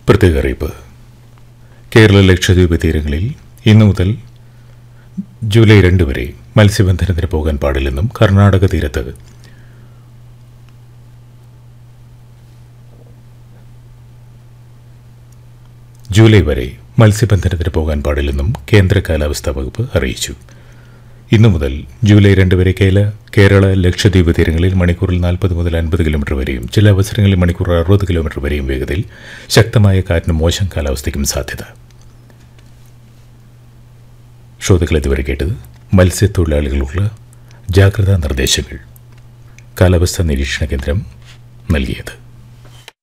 പ്രത്യേക അറിയിപ്പ് കേരള ലക്ഷദ്വീപ് തീരങ്ങളിൽ ഇന്നു മുതൽ ജൂലൈ രണ്ട് വരെ മത്സ്യബന്ധനത്തിന് പോകാൻ പാടില്ലെന്നും കർണാടക തീരത്ത് ജൂലൈ വരെ മത്സ്യബന്ധനത്തിന് പോകാൻ പാടില്ലെന്നും കേന്ദ്ര കാലാവസ്ഥാ വകുപ്പ് അറിയിച്ചു ഇന്നു മുതൽ ജൂലൈ രണ്ട് വരെ കേല കേരള ലക്ഷദ്വീപ് തീരങ്ങളിൽ മണിക്കൂറിൽ നാൽപ്പത് മുതൽ അൻപത് കിലോമീറ്റർ വരെയും ചില അവസരങ്ങളിൽ മണിക്കൂർ അറുപത് കിലോമീറ്റർ വരെയും വേഗതയിൽ ശക്തമായ കാറ്റിനും മോശം കാലാവസ്ഥയ്ക്കും സാധ്യത ശ്രോതാക്കൾ ഇതുവരെ കേട്ടത് മത്സ്യത്തൊഴിലാളികളുള്ള ജാഗ്രതാ നിർദ്ദേശങ്ങൾ കാലാവസ്ഥാ നിരീക്ഷണ കേന്ദ്രം നൽകിയത്